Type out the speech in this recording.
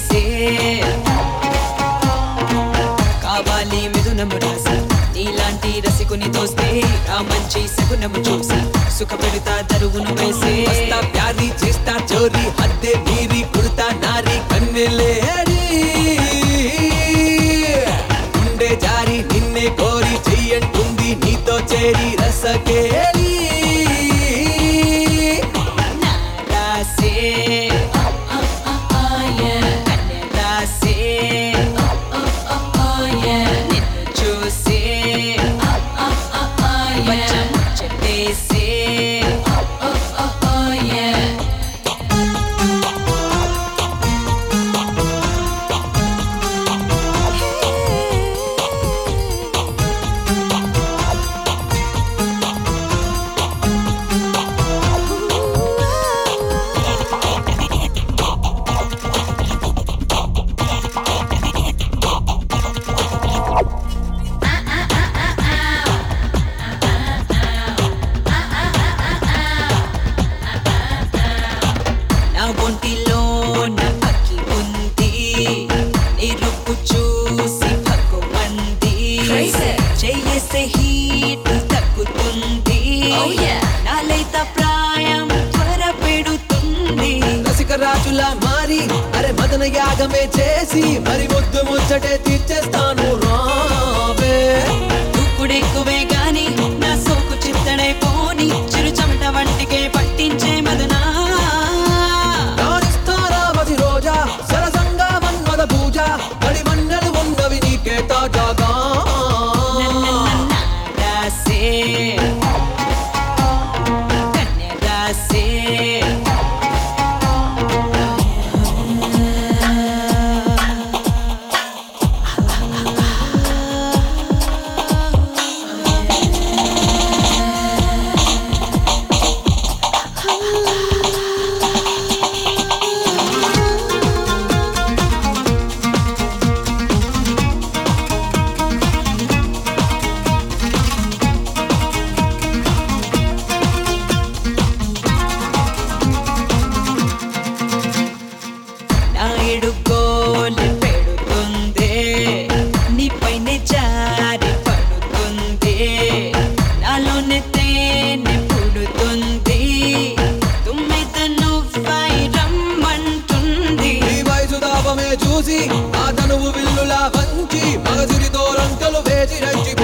రాసే కావాలి మిథునము రాస నీలాంటి రసికుని తోస్తే ఆ మంచి సగునము చూసా సుఖ పెడతా దరువును వేసే వస్తా ప్యారి చేస్తా చోరీ హద్దే మీరి కుడతా నారి కన్నెలేడి ఉండే జారి నిన్నే కోరి చెయ్యంటుంది నీతో చేరి రసకేలి నా రాసే కన్నె రాసే నిన్ను చూసే వచ్చ ముచ్చటేసే నా ఒంటిలో నా అక్కి ఉంది నీ రూపు చూసి భగవంది Crazy. చేయేస్తే హీట్ తగ్గుతుంది Oh, yeah. నా లేత ప్రాయం త్వర పెడుతుంది రసిక రాజులా మారి అరే మదన యాగమే చేసి మరి ముద్దు ముచ్చటే తీర్చేస్తాను రావే దుక్కుడెక్కువే గాని నా సోకు చిత్తడై పోని చిరు చెమట వంటికే పట్టించే మదనా మది రోజా సరసంగా మన్మద పూజ కడి మన్నెలు ఉన్నవి నీకే తాజాగా రాసే కన్య రాసే నాయుడు గోలు పెడుతుంది నీపైనే జారి పడుతుంది నాలోనే తేనె పుడుతుంది తుమ్మిద నువ్వై రమ్మంటుంది ఈ వయసు దాపమే చూసి ఆ తనువు విల్లులా వంచి మగసిరితో రంకలు వేసి రచ్చిపో